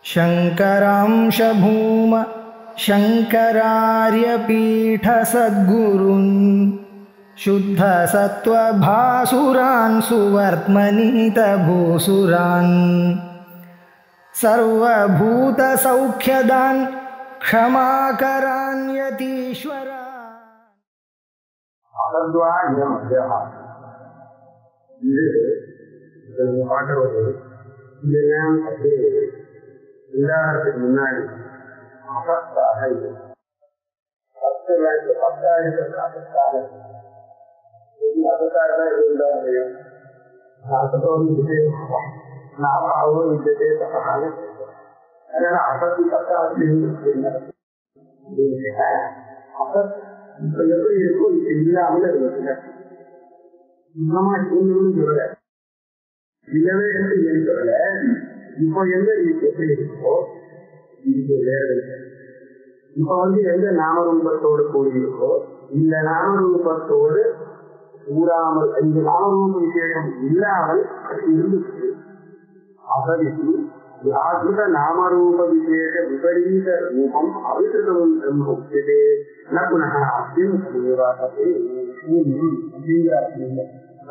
शङ्करांशभूम शङ्करार्यपीठसद्गुरुन् शुद्धसत्त्वभासुरान् सुवर्त्मनीतभूसुरान् सर्वभूतसौख्यदान् क्षमाकरान्यतीश्वरा அகத்வாயம் இது நீங்க பாடுறது இதெல்லாம் அப்படியே எல்லாத்துக்கு முன்னாடி அகத்தாக இது பத்து வயசு பத்தாயிரத்துக்கு அகத்தாக அகத்தாக தான் இருந்தா முடியும் அர்த்தத்தோடு விஜயம் நாம அவங்க விஜயத்தக்காக அதனால அகத்தி பத்தாவது அகத் இப்ப எப்படி இருக்கும் இப்ப இல்லாமல் இருந்தது சுத்தமா சூழ்நிலை சொல்லல இல்லவே இல்லைன்னு சொல்லல இப்போ எந்த எப்படி இருக்கோ இதுக்கு வேற இப்ப வந்து எந்த நாமரூபத்தோடு கூடியிருக்கோ இந்த நாமரூபத்தோடு கூடாமல் இந்த நாமரூப விசேஷம் இல்லாமல் அது இருந்துச்சு அகதிக்கு வியாகிருத நாமரூப விசேஷ விபரீத ரூபம் அவிகிருதம் பிரம்ம உச்சதே ந புனः அஸ்மின் சமீவாசத்தை சூன்யம் அப்படிங்கிற அர்த்தம்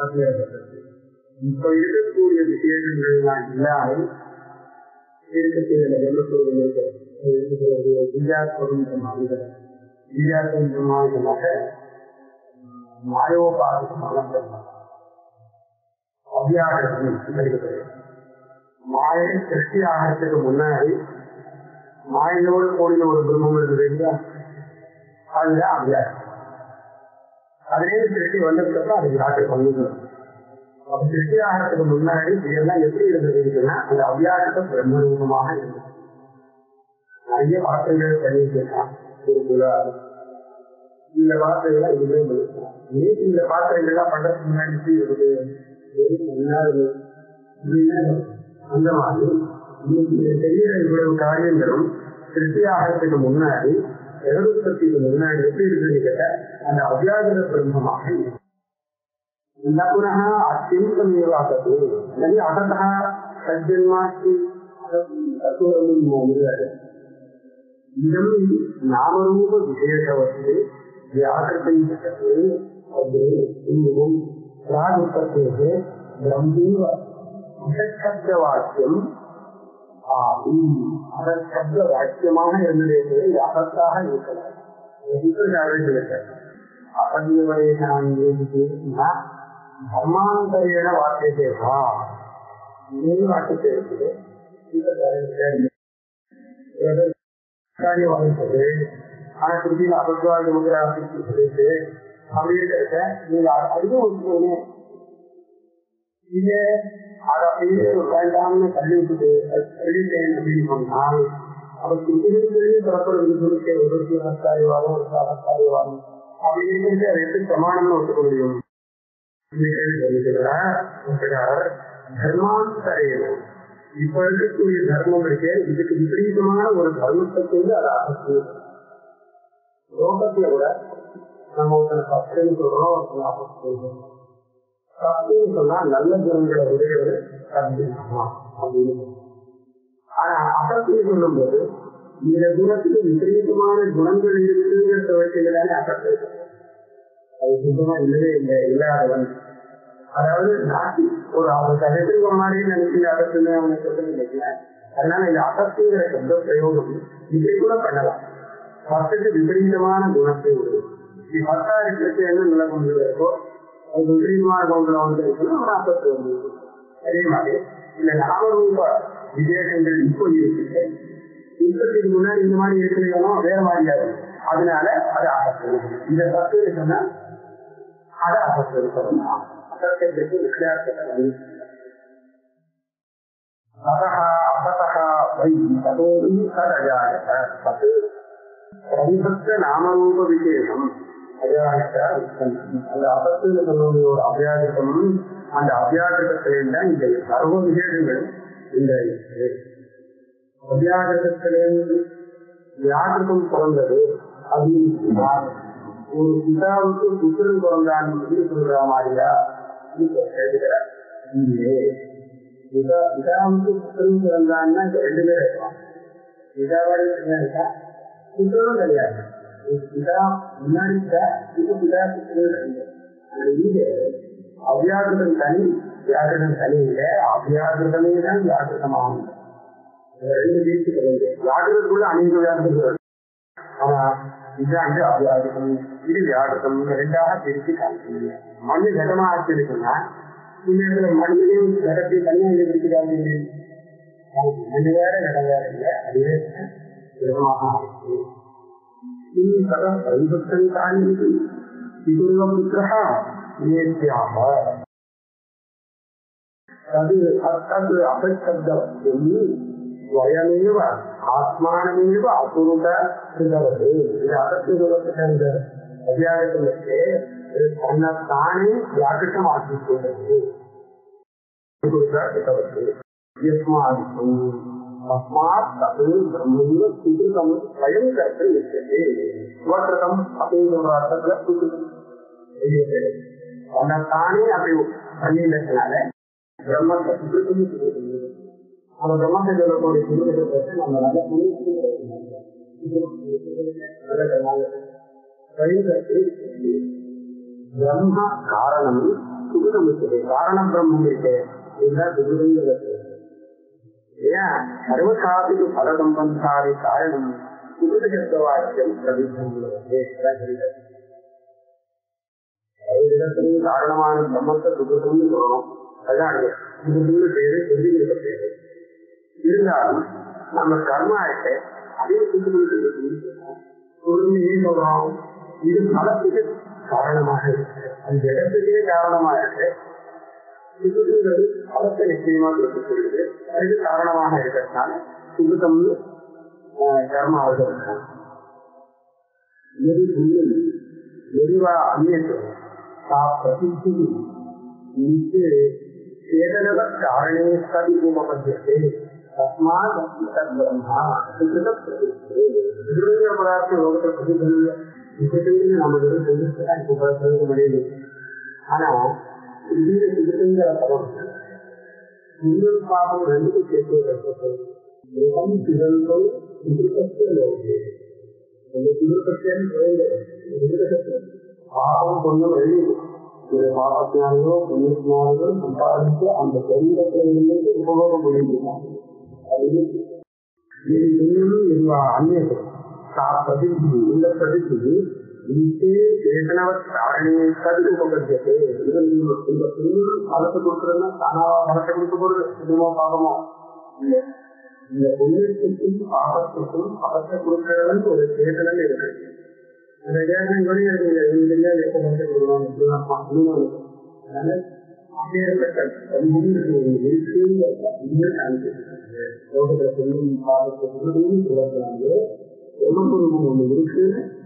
இப்ப இருக்கக்கூடிய விசேஷங்கள் எல்லாம் இல்லாமல் இருக்கக்கூடிய பிரம்மஸ்வரூபம் இருக்கிறது விஜயாஸ்வரூபமாக விஜயாஸ்வரூபமாக மாயோபாசமாக அபியாசம் இருக்கிறது மாயை சிருஷ்டி ஆகிறதுக்கு முன்னாடி மாயனோடு கூடிய ஒரு பிரம்மம் இருக்குது இல்லையா அதுதான் அபியாசம் அதுலேயே சிருஷ்டி வந்ததுக்கு அப்புறம் அது விராட்டு பண்ணுது அப்ப சிருஷ்டி ஆகிறதுக்கு முன்னாடி இதெல்லாம் எப்படி இருந்தது இருக்குன்னா அந்த அபியாசத்தை பிரம்மரூபமாக இருந்தது நிறைய வார்த்தைகள் பண்ணியிருக்கான் இந்த வார்த்தைகள்லாம் இதுவே பண்ணிருக்கலாம் ஏன் இந்த வார்த்தைகள்லாம் பண்றதுக்கு முன்னாடி எப்படி இருக்குது அந்த மாதிரி இன்னைக்கு தெரியற இவ்வளவு காரியங்களும் சிருஷ்டி ஆகிறதுக்கு முன்னாடி ஜெகதுற்பத்திக்கு முன்னாடி எப்படி இருக்குன்னு கேட்ட அந்த அபியாகர பிரம்மமாக न पुनः अत्यन्तमेव असत् यदि असतः सज्जन्मास्ति इदं नामरूपविशेषवस्तु व्याकृतैकते अग्रे पूर्वं प्रागुत्पत्तेः ब्रह्मैव அசப்தவாக்கியம் அசப்தவாக்கியமாக இருந்ததே இது அசத்தாக இருக்கலாம் அசதியவரேஷனா தர்மாந்தரேன வாக்கியத்தை வா இதே வாக்கியத்தை இருக்குது ஆனா திருப்பி அபத்வாதி முகராசிக்கு சொல்லிட்டு அப்படி இருக்கிறத நீங்க அதுவும் ஒத்துக்கோங்க இது அதை அப்படியே வேண்டாம்னு தள்ளி விட்டுட்டு சொல்லிட்டேன் அப்படின்னு சொன்னால் அவர் திருப்பிலேயே புறப்படுறது சொல்லிட்டு ஒரு சிவஸ்தாரிவாதம் ஒரு சாஸ்தாரிவாதம் அப்படி இருக்கிறது அதை எப்படி பிரமாணம்னு ஒத்துக்க முடியும் தர்மாந்தரையனும் இப்ப இருக்கக்கூடிய தர்மம் இருக்கே இதுக்கு விபரீதமான ஒரு தர்மத்தை கொண்டு அதை அகற்று லோகத்துல கூட நம்ம ஒருத்தனை பக்தன்னு சொல்றோம் ஒருத்தனை அபத்து தப்புன்னு சொன்னா நல்ல குணங்களை உடையவர் தப்பினா அப்படின்னு ஆனா அசத்துன்னு சொல்லும் போது இந்த குணத்துக்கு விபரீதமான குணங்கள் இருக்குங்கிறத வச்சுதானே அசத்து அது சுத்தமா இல்லவே இல்லை இல்லாதவன் அதாவது நாட்டி ஒரு அவன் கதைக்கு மாதிரி நினைச்சு அசத்துன்னு அவங்க சொல்றது நினைக்கல அதனால இந்த அசத்துங்கிற சப்த பிரயோகம் இதை கூட பண்ணலாம் பத்துக்கு விபரீதமான குணத்தை உண்டு பத்தாயிரத்துக்கு என்ன நிலை கொண்டு இருக்கோ அது விபரீதமான குணங்களை வந்து ஒரு அசத்து வந்து அதே மாதிரி இந்த நாமரூப விசேஷங்கள் இப்போ இருக்கு இப்பத்துக்கு முன்னாடி இந்த மாதிரி இருக்கிறீங்களோ வேற மாதிரியா இருக்கு அதனால அது அசத்து இந்த சத்து சொன்னா அதை அசத்து சொல்லலாம் அசத்தியத்துக்கு வித்தியாசத்தை अतः अपतः वै ततोऽपि तदजायत तत् பரிபக்த நாமரூப விசேஷம் அஜாயத்த அந்த அபத்துன்னு சொல்லக்கூடிய ஒரு அபியாசம் அந்த அபியாசத்தில்தான் இந்த சர்வ விசேஷங்கள் இந்த அபியாசத்திலிருந்து வியாசகம் பிறந்தது அது ஒரு பிதாவுக்கு புத்திரன் பிறந்தான் சொல்ற மாதிரியா இல்லையே பிதா பிதாவுக்கு புத்தரும் பிறந்தான்னா ரெண்டு பேர் இருக்கலாம் பிதாவோட என்ன இருக்கா புத்தரும் கிடையாது பிதா முன்னாடி இருக்கா இது பிதா புத்தரும் கிடையாது அந்த இது அவ்யாகிருதம் தனி வியாகிருதம் தனி இல்லை அவ்யாகிருதமே தான் வியாகிருதமாகும் ரெண்டு வீட்டு கிடையாது வியாகிருதத்துக்குள்ள அநேக வியாகிருதம் ஆனா இதாண்டு அவ்யாகிருதம் இது வியாகிருதம் ரெண்டாக பிரித்து காமிக்கிறீங்க மண்ணு ஜடமா ஆச்சு இருக்குன்னா இந்த இடத்துல மண்ணிலையும் ஜடத்தையும் தனியாக இங்க பிரித்து காமிக்கிறீங்க மண்ணு வேற ஜடம் வேற இல்லை அதுவே ஜடமாக ஆச்சு சதா பரிவர்த்தன் காரியம் பிதுர்வபுத்திரः नियत्याः तद् तद् अपशब्दवस्तुः स्वयमेव आत्मानमेव अकुरुत कृतवत् இது அகத்துவந்த அத்தியாயத்திலே தன்னைத்தானே வியாக்கிட்டமாக்கிக் கொண்டது यस्मादिकम् तस्मात् तत् ब्रह्मैव स्वीकृतं स्वयं कर्तुं यच्छते स्वकृतम् அபேதவார்த்தத்துல சுக்கிருதம் தன்னைத்தானே அப்படி பண்ணினதுனால பிரம்மத்தை சுக்கிருத்தம் சுக்கிருத்தம் அந்த பிரம்மத்தை சொல்லக்கூடிய சுக்கிருத்தத்தை நம்ம நல்ல பிரம்ம காரணம் சுகிதம் இருக்குது காரண பிரம்மம் இருக்கு இதுதான் சுகிதங்கிறது ஏன் சர்வசாதிக்கு பல சம்பந்தாரி காரணம் சுகிதவாக்கியம் பிரதிபம் இடத்திலும் காரணமான பிரம்மத்தை சுகிதம்னு சொல்லணும் அதான் சுகிதம்னு பேரு சுகித பேரு இருந்தாலும் நம்ம கர்மா இருக்கு அதே சுகிதம் சுகிதம் ஏன் சொல்றோம் இது பலத்துக்கு காரணமாக இருக்கு அந்த இடத்துக்கே காரணமா இருக்கு சுகுதுங்கிறது பலத்தை நிச்சயமா கொடுக்கக்கூடியது அதுக்கு காரணமாக இருக்கிறதுனால சுகுதம்னு கர்மாவது இருக்கும் எது புண்ணியம் எதுவா அந்நியத்துவம் சா பிரசித்தி இது சேதனவ காரணே சதி உபபத்தியத்தை தஸ்மாத் தத் பிரம்மா சுகித பிரசித்தி பதார்த்த லோகத்தை பிரசித்தி விசேஷங்க நம்ம வெறும் சொல்லிட்டு இப்போ சொல்ல முடியுது ஆனா இந்த விசேஷங்கிற பதம் புண்ணியம் பாபம் ரெண்டுக்கும் சேர்த்து முகம் திறந்தோ திருப்பத்தே இந்த திருப்பத்தேன்னு பாபம் புண்ணியம் ரெண்டு ஒரு பாபத்தினாலேயோ புண்ணியத்தினாலேயோ சம்பாதித்து அந்த சரீரத்திலிருந்து உபயோகம் பண்ணியிருக்காங்க அது இது புண்ணியமும் இதுவா அந்நியது பிரதிபி இந்த பிரதிபி இங்கே சேதனவத் காரணே சது உபகரியத்தை இது இந்த புண்ணியம் பலத்தை கொடுக்குறதுன்னா தானாவா பலத்தை கொடுக்க போறது புண்ணியமோ பாபமோ இல்லை இந்த புண்ணியத்துக்கும் பாபத்துக்கும் பலத்தை கொடுக்கறதுன்னு ஒரு சேதனம் இருக்கு அந்த வித்தியாசம் கூட நீங்க நீங்க எப்ப பலத்தை கொடுக்கணும் அதனால அப்பேற்பட்ட லோகத்துல புண்ணியம் பாபத்தை கொடுக்கணும்னு சொல்லக்கூடாது பிரம்மகுருவம் ஒண்ணு இருக்கு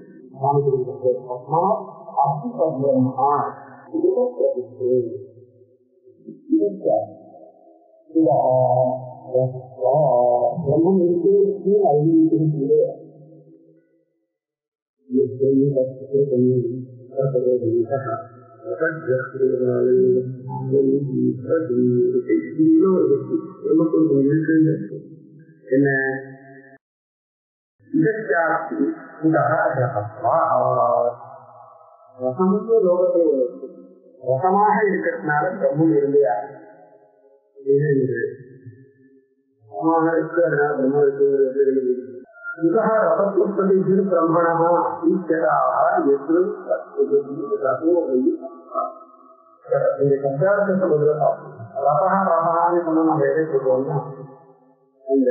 பிரம்மம் இருக்கு அறிவிக்கிறது என்ன இதற்காஸ்தி ரசமுக்கு லோகத்தில் உள்ளது ரசமாக இருக்கிறதுனால பிரம்மம் இருந்தையா ரசமாக இருக்கு அதனால பிரம்மம் இருக்கு இதா ரசத்துப்பதி பிரம்மணா ஈஸ்வராக எது இந்த சந்தாரத்தை முதல்ல ரசகா ரசகான்னு சொன்னா நம்ம எதை சொல்லுவோம்னா இந்த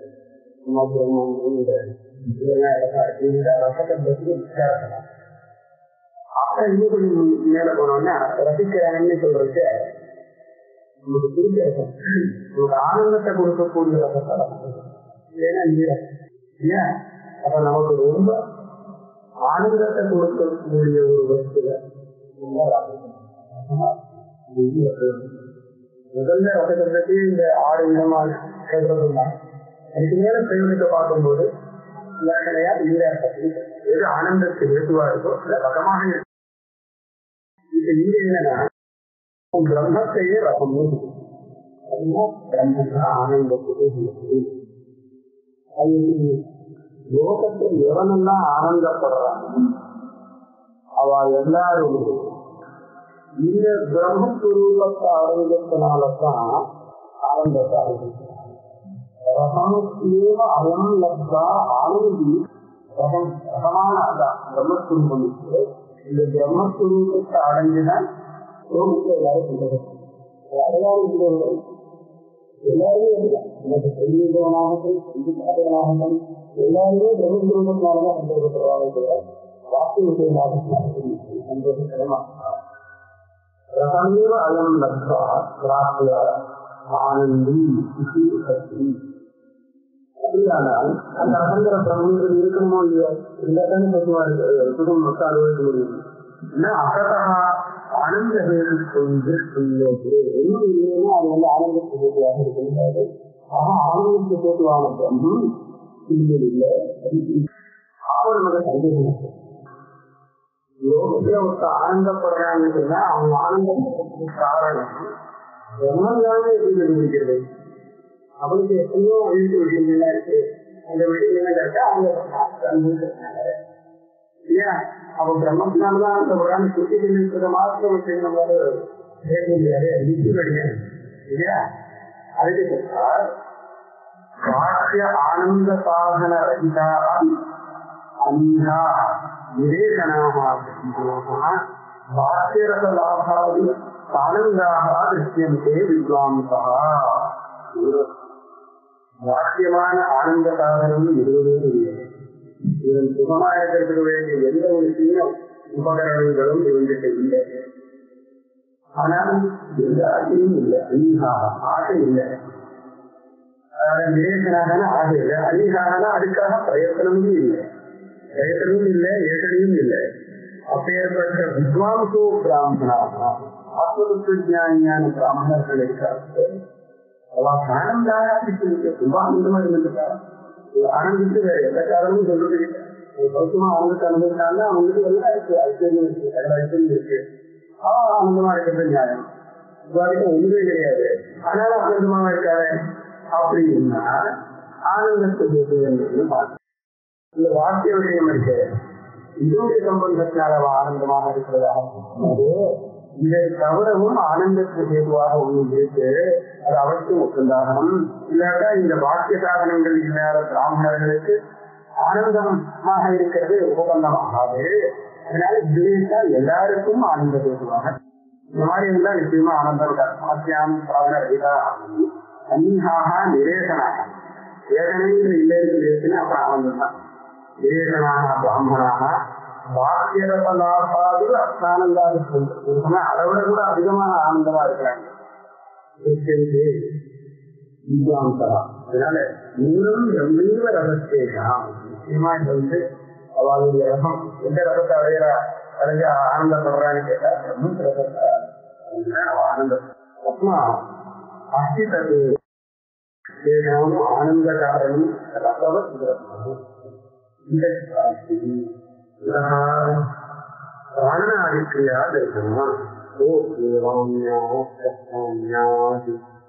ரசத்தை பற்றி விசாரிக்கலாம் அப்புறம் இன்னும் கொஞ்சம் மேல போனோம்னா ரசிக்கிறாங்கன்னு சொல்றது உங்களுக்கு பிடிச்ச ரசம் உங்களுக்கு ஆனந்தத்தை கொடுக்கக்கூடிய ரசத்தை ரசம் இல்லைன்னா நீரம் ஏன் அப்ப நமக்கு ரொம்ப ஆனந்தத்தை கொடுக்கக்கூடிய ஒரு வஸ்துல முதல்ல ரசத்தை இந்த ஆறு விதமான சொல்றதும் தான் அதுக்கு மேல பிரயோகத்தை பார்க்கும்போது லட்சணையா இந்த அர்த்தத்தில் எது ஆனந்தத்துக்கு ஏதுவா இருக்கோ அந்த ரகமாக இருக்கு இப்ப இங்க என்னன்னா பிரம்மத்தையே ரசம் பிரம்மன் ஆனந்தத்துக்கு உள்ளது அது லோகத்தில் எவனெல்லாம் ஆனந்தப்படுறாங்க அவ எல்லாரும் இந்த பிரம்மஸ்வரூபத்தை அடைஞ்சதுனாலதான் ஆனந்தத்தை அடைஞ்சிருக்கிறாங்க ரகமேவ அயம் லப்தா ஆனந்தி ரகம் ரகமான அதான் பிரம்மஸ்வரூபம் இருக்கு இந்த பிரம்மஸ்வரூபத்தை அடைஞ்சுதான் லோகத்தை எல்லாரும் சொல்றது அடையாளம் இல்லை எல்லாருமே அப்படிதான் எனக்கு செய்தியவனாகட்டும் சிந்திக்காதவனாகட்டும் எல்லாருமே பிரம்மஸ்வரூபத்தினாலதான் சந்தோஷப்படுவாங்க தவிர வாக்கு விஷயமாக சந்தோஷப்படமா ரகமேவ அயம் லப்தா பிராப்திய ஆனந்தி சுகி சக்தி அப்படியானால் அந்த அகந்திர பிரம்மங்கள் இருக்கணுமோ இல்லையோ இந்த தானே பசுவாரு சுகம் மக்கள் அனுபவிக்க முடியும் என்ன அகதா ஆனந்த வேறு கொண்டு உள்ளது என்ன இல்லைன்னா அது வந்து ஆனந்தத்துக்கு ஹேதுவாக இருக்கின்றது ஆக ஆனந்தத்துக்கு ஹேதுவான பிரம்மம் இல்லை இல்லை அப்போ நமக்கு சந்தேகம் இருக்கு. லோகத்துல ஒருத்த ஆனந்தப்படுறான்னு சொன்னா அவங்க ஆனந்தப்படுறதுக்கு காரணம் பிரம்மந்தானே எப்படி கண்டுபிடிக்கிறது அவனுக்கு எத்தனையோ அழிவு விஷயங்கள்லாம் இருக்கு அந்த விஷயங்கள் கேட்டா அவங்க அனுபவிக்கிறாங்க இல்லையா அப்ப பிரம்மத்தினால்தான் அந்த உடனே சுத்தி இருக்கிற மாத்திரம் வச்சு நம்மளால கேட்க முடியாது நிச்சயம் கிடையாது இல்லையா அதுக்கு சொல்றார் வாக்கிய ஆனந்த சாதன ரகிதா அன்யா விவேகனாக வாக்கியரச லாபாதி ஆனந்தாக திருஷ்யந்தே வித்வாம்சா வாக்கியமான ஆனந்த சாதனம் எதுவுமே இல்லை இவன் சுகமா இருக்கிறதுக்கு வேண்டிய எந்த ஒரு சின்ன உபகரணங்களும் இவன்கிட்ட இல்லை ஆனால் எந்த ஆசையும் இல்லை அங்கீகாக ஆசை இல்லை விவேகனாக ஆசை இல்லை அங்கீகாக அதுக்காக பிரயத்தனமும் இல்லை பிரயத்தனமும் இல்லை ஏசனையும் இல்லை அப்பேற்பட்ட வித்வாம்சோ பிராமணாக ஆத்மதத்துவஞானியான பிராமணர்கள் இருக்கார்கள் அவ ஆனந்தாக ரொம்ப ஆனந்தமா இருந்துட்டா ஆனந்தித்து வேற எந்த காரணமும் சொல்றது இல்லை பௌத்தமா ஆனந்தத்தை அனுபவிச்சாங்கன்னா அவங்களுக்கு எல்லாம் இருக்கு ஐஸ்வர்யம் இருக்கு எல்லா ஐஸ்வர்யம் இருக்கு அவன் ஆனந்தமா இருக்கிறது நியாயம் இவ்வாறு ஒன்றுமே கிடையாது ஆனாலும் ஆனந்தமா இருக்காரு அப்படின்னா ஆனந்தத்துக்கு பார்த்து இந்த வாக்கிய விஷயம் இருக்கு இதோடைய சம்பந்தத்தினால அவன் ஆனந்தமாக இருக்கிறதாக இதை தவிரவும் ஆனந்தத்துக்கு ஏதுவாக ஒன்று இருக்கு அது அவசியம் ஒத்துண்டாகணும் இல்லாட்டா இந்த பாக்கிய சாதனங்கள் இல்லாத பிராமணர்களுக்கு ஆனந்தமாக இருக்கிறது உபகந்தமாகாது அதனால இதுவேசா எல்லாருக்கும் ஆனந்த ஏதுவாக இந்த மாதிரி இருந்தா நிச்சயமா ஆனந்தம் சாத்தியம் சாதன ரகிதா அந்நியாக நிரேசனாக ஏகனையில் இல்லைன்னு பேசினா அப்புறம் ஆனந்தம் தான் நிரேசனாக பிராமணாக வாக்கியரசலாபாது அஸ்தானந்தாது அதை விட கூட அதிகமான ஆனந்தமா இருக்கிறாங்க அதனால நீங்களும் எவ்வளவு ரகசேஷம் நிச்சயமா இது வந்து அவளுடைய ரகம் எந்த ரகத்தை அடையிற அடைஞ்ச ஆனந்தப்படுறான்னு கேட்டா பிரம்மன் ரகத்தை ஆனந்தம் ஆத்மா அஸ்தித்தது ஆனந்த காரணம் ரசவத் இந்த प्राणादिक्रिया दर्शना ओ देवान्यास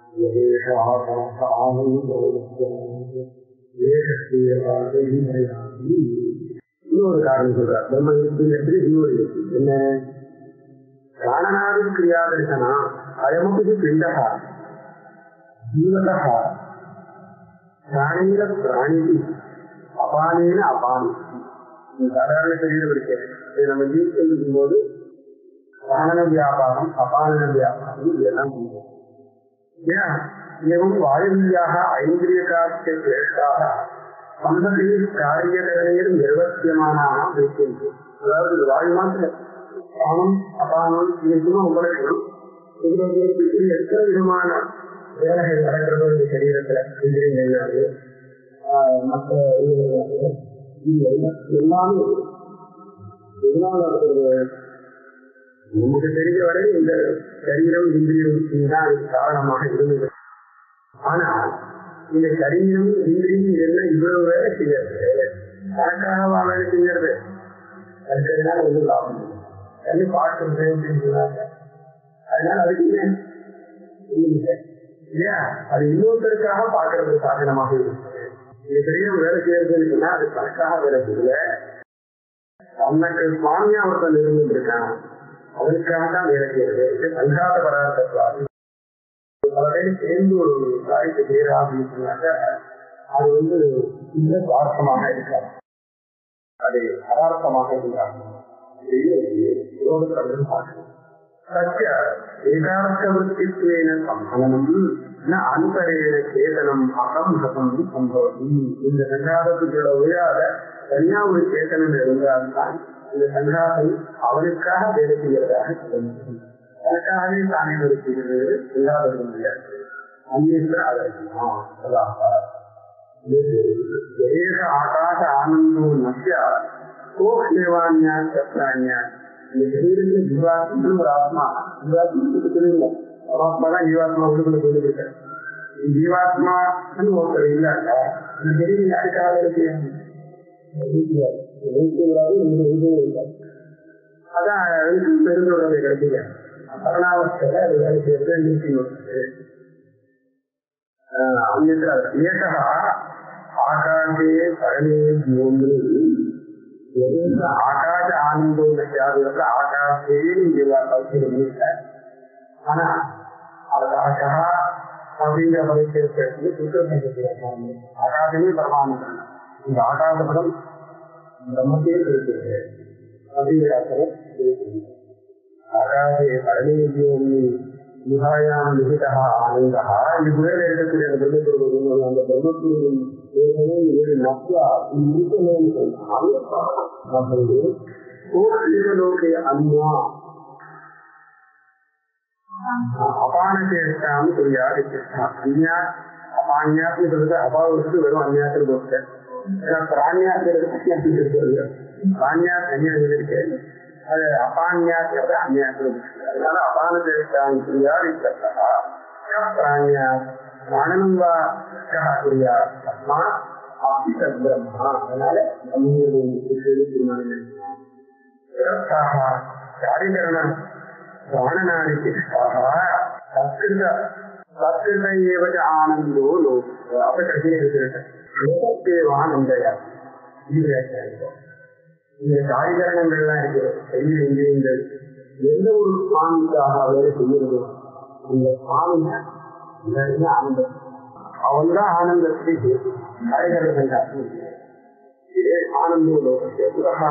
இன்னொரு காரணம் சொல்றார் பிரம்ம யுக்தியில இன்னொரு யுக்தி என்ன பிராணனாதி கிரியா தர்சனா அயமபி பிண்டகா ஜீவதா பிராணீர பிராணி அபானேன அபானி சாதாரண சரீரம் இருக்கிறது இதை நம்ம ஜீவிக்கும் போது பிராணன வியாபாரம் அபானன வியாபாரம் இதெல்லாம் பண்ணுவோம் ஏன் எவம் வாயுவியாக ஐந்திரிய காட்சிய சிரேஷ்டாக சந்ததியில் காரியகரையில் நிர்வத்தியமான வைக்கின்றது அதாவது இது வாயு மாத்திரம் பிராணம் அபானம் இதுக்குமா உபலட்சணம் இதுல எத்தனை விதமான வேலைகள் நடக்கிறதோ இந்த சரீரத்துல இந்திரியங்கள்னாலே மற்ற எல்லாமே எதனால நடக்கிறது நமக்கு தெரிஞ்ச வரை இந்த சரீரம் இந்திரியம் தான் அதுக்கு காரணமாக இருந்தது ஆனா இந்த சரீரம் இந்திரியம் இதெல்லாம் இவ்வளவு வேலை செய்யறது கணக்காகவா வேலை செய்யறது அதுக்கு ஒன்றும் லாபம் இல்லை கண்ணு பார்க்கறது சொன்னாங்க அதனால அதுக்கு இல்லை இல்லையா அது இன்னொருத்தருக்காக பார்க்கறது சாதனமாக இருக்கு இது பெரிய வேலை செய்யறதுன்னு சொன்னா அது தனக்காக வேலை செய்யல தனக்கு சுவாமியா ஒருத்தன் இருந்துருக்கான் அவனுக்காக தான் வேலை செய்யறது இது சங்காத பரார்த்தம் பல பேர் சேர்ந்து ஒரு காரியத்தை செய்யறா அப்படின்னு சொன்னாக்க அது வந்து இந்த சுவார்த்தமாக இருக்காது அது அபார்த்தமாக இருக்கிறாங்க விரோதப்படுறது பார்க்கணும் சத்திய ஏகார்த்தவృత్తిத்வேன சம்பவனம் ந அந்தரேன சேதனம் அசம்ஹதம் சம்பவதி இந்த சங்காதத்துக்குள்ள விழாத தனியா ஒரு சேத்தனம் இருந்தால்தான் இந்த சங்காதம் அவனுக்காக வேலை செய்யறதாக சொல்லுங்கள் தனக்காகவே தானே வேலை செய்கிறது இல்லாத முடியாது அங்கே அதாக ஏக ஆகாச ஆனந்தோ நசிய கோ சேவான்யா சத்ரான்யா இந்த சரீரத்துல ஜீவாத்மன் ஒரு ஆத்மா ஜீவாத்மாவுக்கு தெரியல பரமாத்மா தான் ஜீவாத்மா உள்ளுக்குள்ள சொல்லிவிட்டார் ஜீவாத்மா ஒருத்தர் இல்லாங்க இந்த சரீரம் யாருக்காக வேலை செய்யணும் அதான் பெருந்தொடர்பை கிடைக்கல மரணாவஸ்தையில அது வேலை செய்யறது நீக்கி अन्यत्र एकः आकाशे परमे भूमि यदेक आकाश आनन्दो न स्यात् आकाशे कौशलमिല്ല ஆனா ஆகாஷः அப்படிங்கிற பரிசேர்த்து சுத்தம் ஆகாசமே பரமானந்தம் இந்த ஆகாச படம் பிரம்மத்தையே இருக்கிறது அப்படிங்கிற அர்த்தம் ஆகாசே பரமே பூமி குஹாயாம் நிகிதா ஆனந்தா இது மேல இருக்கக்கூடிய அந்த பிரம்மத்துவம் அந்த பிரம்மத்துவம் ஏழு நப்யா இருக்கணும்னு சொன்னாங்க லோகே அன்யா அபானச்சேஷ்டாம் குறியாது அந்யா அபான்யாசம் சொல்றது அபாவுக்கு வெறும் அந்நியாசம் போட்டு பிராணியாசம் பிராணியாஸ் அந்நியாசம் இருக்கு அது அபான்யாசம் அந்நியாசம் அதனால அபானச்சேஷ்டாம் குறியாது பிராணியா பிராணனம் வா குறியா அஸ்மா அப்படி தத் பிரம்மா அதனால காரிகரண பிராணனாதி சிஷ்டாக சத்கிருத சத்கிருத ஏவச்ச ஆனந்தோ லோக அப்ப கடைசியில் இருக்கிறது லோகத்தேவானந்தயா இது இந்த காரிகரணங்கள்லாம் இருக்கு செய்ய இந்திரியங்கள் எந்த ஒரு சுவாமிக்காக வேலை செய்யறது அந்த சுவாமி ஆனந்தம் அவன் தான் ஆனந்தத்துக்கு காரிகரணங்கள் இதே ஆனந்தோ லோகத்தே புரகா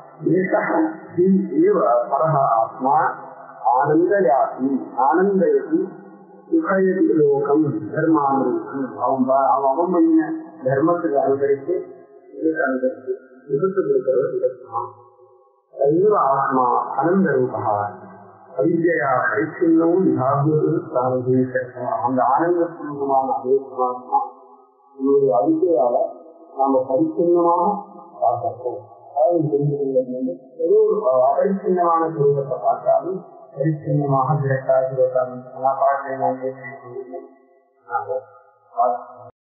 பரஹ ஆத்மா ஆனந்தயாசி ஆனந்தயதி சுகயதி லோகம் தர்மானுருத்தி அவன் அவன் அவன் பண்ண தர்மத்துக்கு அனுசரித்து இதுக்கு அனுசரித்து விபத்து கொடுக்கிறவர் இதற்கான் சைவ ஆத்மா அனந்த ரூபா அவித்யா பரிச்சின்னம் விபாகியது அந்த ஆனந்த பூர்வமான அதே பரமாத்மா இவருடைய அவித்தையால நாம பரிச்சின்னமாக பார்க்கிறோம் அதாவது தெரிந்து கொள்வது ஏதோ ஒரு அபரிச்சின்னமான சுரூபத்தை பார்த்தாலும் பரிச்சின்னமாக திரட்டாக பாட்டை நான் கேட்டு